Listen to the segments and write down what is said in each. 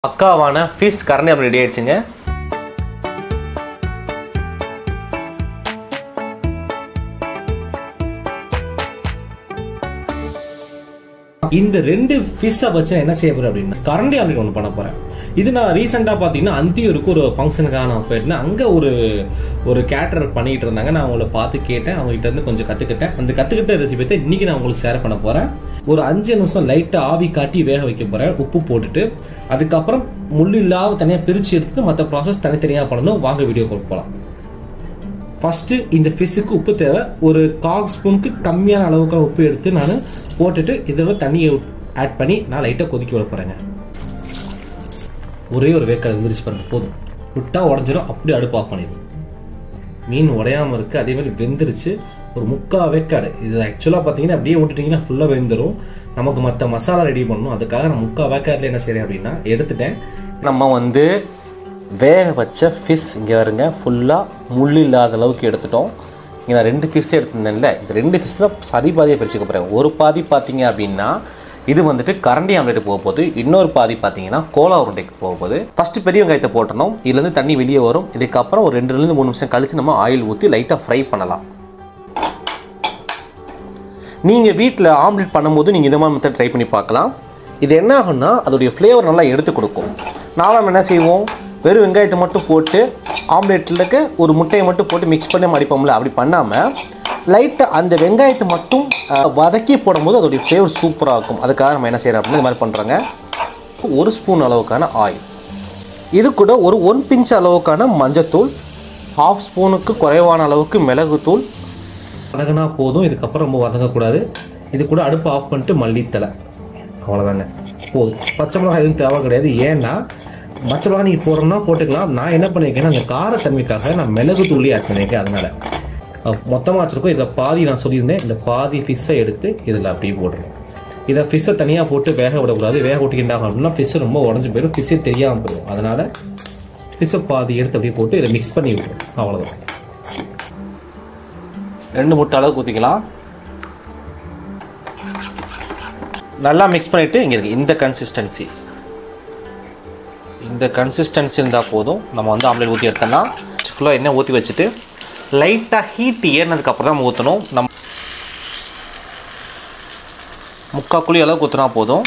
பக்காவான ஃபிஷ் கரண்டி அப்படி ரெடி ஆயிடுச்சுங்க இந்த ரெண்டு ஃபிஷ்ஷை வச்சு நான் என்ன செய்ய போறேன் அப்படின்னா கரண்டி ஆம்லேட் ஒன்று பண்ண போறேன் இது நான் ரீசெண்டாக பார்த்தீங்கன்னா அந்தியூருக்கு ஒரு ஃபங்க்ஷனுக்காக நான் போயிருந்தேன் அங்கே ஒரு ஒரு கேட்டர் பண்ணிட்டு இருந்தாங்க நான் அவங்கள பார்த்து கேட்டேன் அவங்க கிட்ட இருந்து கொஞ்சம் கற்றுக்கிட்டேன் அந்த கற்றுக்கிட்ட ரெசிபி தான் இன்னைக்கு நான் உங்களுக்கு ஷேர் பண்ண போறேன் ஒரு அஞ்சு நிமிஷம் லைட்டாக ஆவி காட்டி வேக வைக்க போறேன் உப்பு போட்டுட்டு அதுக்கப்புறம் முள்ளு இல்லாம தனியாக பிரித்து எடுத்து மற்ற ப்ராசஸ் தனித்தனியாக பண்ணணும் வாங்க வீடியோ போகலாம் ஃபஸ்ட்டு இந்த ஃபிஷ்ஷுக்கு உப்பு தேவை ஒரு கால் ஸ்பூனுக்கு கம்மியான அளவுக்கு உப்பு எடுத்து நான் போட்டுட்டு இதோட தண்ணியை ஆட் பண்ணி நான் லைட்டாக கொதிக்க விட போகிறேங்க ஒரே ஒரு வேக்காடு விரிச்சு பாருங்க போதும் விட்டா உடஞ்சிரும் அப்படியே அடுப்பு ஆஃப் பண்ணிடும் மீன் உடையாம இருக்கு அதே மாதிரி வெந்துருச்சு ஒரு முக்கா வேக்காடு இது ஆக்சுவலாக பார்த்தீங்கன்னா அப்படியே விட்டுட்டிங்கன்னா ஃபுல்லாக வெந்துடும் நமக்கு மற்ற மசாலா ரெடி பண்ணணும் அதுக்காக நான் முக்கா வேக்காடில் என்ன செய்றேன் அப்படின்னா எடுத்துட்டேன் நம்ம வந்து வேக வச்ச ஃபிஷ் இங்கே வருங்க ஃபுல்லாக முள் இல்லாத அளவுக்கு எடுத்துட்டோம் இங்கே நான் ரெண்டு ஃபிஷ் எடுத்திருந்தேன்ல இந்த ரெண்டு ஃபிஷ்ஷில் சரி பாதியை பிரிச்சுக்க போகிறேன் ஒரு பாதி பார்த்தீங்க அப்படின்னா இது வந்துட்டு கரண்டி ஆம்லேட் போக போகுது இன்னொரு பாதி பார்த்தீங்கன்னா கோலா உருண்டைக்கு போக போகுது ஃபஸ்ட்டு பெரிய வெங்காயத்தை போட்டணும் இதுலேருந்து தண்ணி வெளியே வரும் இதுக்கப்புறம் ஒரு ரெண்டுலேருந்து மூணு நிமிஷம் கழித்து நம்ம ஆயில் ஊற்றி லைட்டாக ஃப்ரை பண்ணலாம் நீங்கள் வீட்டில் ஆம்லெட் பண்ணும்போது நீங்கள் இந்த மாதிரி மெத்தட் ட்ரை பண்ணி பார்க்கலாம் இது என்ன ஆகும்னா அதோடைய ஃப்ளேவர் நல்லா எடுத்து கொடுக்கும் நாலாம் என்ன செய்வோம் வெறும் வெங்காயத்தை மட்டும் போட்டு ஆம்லெட்டுக்கு ஒரு முட்டையை மட்டும் போட்டு மிக்ஸ் பண்ணி மடிப்போம்ல அப்படி பண்ணாமல் லைட்டாக அந்த வெங்காயத்தை மட்டும் அஹ், வதக்கி போடும்போது அதோடைய ஃப்ளேவர் சூப்பராக இருக்கும் அதுக்காக நம்ம என்ன செய்கிறோம் அப்படின்னா இந்த மாதிரி பண்ணுறோங்க ஒரு ஸ்பூன் அளவுக்கான ஆயில் இது கூட ஒரு ஒன் பிஞ்ச் அளவுக்கான மஞ்சத்தூள் ஹாஃப் ஸ்பூனுக்கு குறைவான அளவுக்கு மிளகுத்தூள் வதங்கினா போதும் இதுக்கப்புறம் ரொம்ப வதங்கக்கூடாது இது கூட அடுப்பு ஆஃப் பண்ணிட்டு மல்லித்தலை அவ்வளோதாங்க போதும் பச்சை மிளகாய் எதுவும் தேவை கிடையாது ஏன்னா பச்சை மிளகாய் நீங்கள் போடுறோம்னா போட்டுக்கலாம் நான் என்ன பண்ணியிருக்கேன்னா அந்த காரத்தன்மைக்காக நான் மிளகு தூளி ஆட் பண்ணியிருக்கேன் அதனால மொத்தமாக வச்சுருக்கோம் இதில் பாதி நான் சொல்லியிருந்தேன் இந்த பாதி ஃபிஷ்ஷை எடுத்து இதில் அப்படியே போடுறேன் இதை ஃபிஷ்ஷை தனியாக போட்டு வேக விடக்கூடாது வேக விட்டுக்கிட்டா அப்படின்னா ஃபிஷ்ஷு ரொம்ப உடஞ்சி போயிடும் ஃபிஷ்ஷே தெரியாமல் போயிடும் அதனால் ஃபிஷ்ஷை பாதி எடுத்து அப்படியே போட்டு இதை மிக்ஸ் பண்ணி விட்டுரும் அவ்வளோதான் ரெண்டு முட்டை அளவுக்கு ஊற்றிக்கலாம் நல்லா மிக்ஸ் பண்ணிவிட்டு இங்கே இருக்குது இந்த கன்சிஸ்டன்சி இந்த கன்சிஸ்டன்சி இருந்தால் போதும் நம்ம வந்து ஆம்லேட் ஊற்றி எடுத்தோம்னா ஃபுல்லாக எண்ணெய் ஊற்றி வச்சுட்டு லைட்டாக ஹீட் ஏறினதுக்கப்புறம் தான் நம்ம ஊற்றணும் நம்ம முக்கால் குழி அளவுக்கு ஊற்றினா போதும்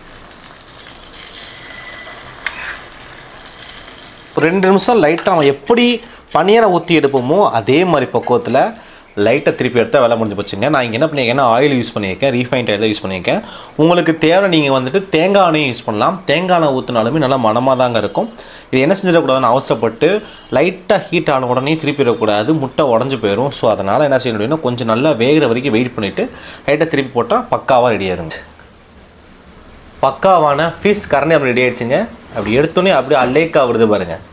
ஒரு ரெண்டு நிமிஷம் லைட்டாக நம்ம எப்படி பனியாரை ஊற்றி எடுப்போமோ அதே மாதிரி பக்குவத்தில் லைட்டாக திருப்பி எடுத்தால் வேலை முடிஞ்சு போச்சுங்க நான் இங்கே என்ன பண்ணியிருக்கேன்னா ஆயில் யூஸ் பண்ணியிருக்கேன் ரீஃபைண்ட் ஆயில் யூஸ் பண்ணியிருக்கேன் உங்களுக்கு தேவை நீங்கள் வந்துட்டு தேங்காய் எண்ணெயும் யூஸ் பண்ணலாம் தேங்காய் எண்ணெய் ஊற்றினாலுமே நல்லா மனமாக தாங்க இருக்கும் இது என்ன செஞ்சிடக்கூடாதுன்னு அவசரப்பட்டு லைட்டாக ஹீட் ஆன உடனே திருப்பி விடக்கூடாது முட்டை உடஞ்சி போயிடும் ஸோ அதனால் என்ன செய்யணும் அப்படின்னா கொஞ்சம் நல்லா வேகிற வரைக்கும் வெயிட் பண்ணிவிட்டு லைட்டாக திருப்பி போட்டால் பக்காவாக ரெடி ஆயிருங்க பக்காவான ஃபிஷ் கரண்டி அப்படி ரெடி ஆயிடுச்சுங்க அப்படி எடுத்தோன்னே அப்படியே அல்லேக்கா விடுது பாருங்கள்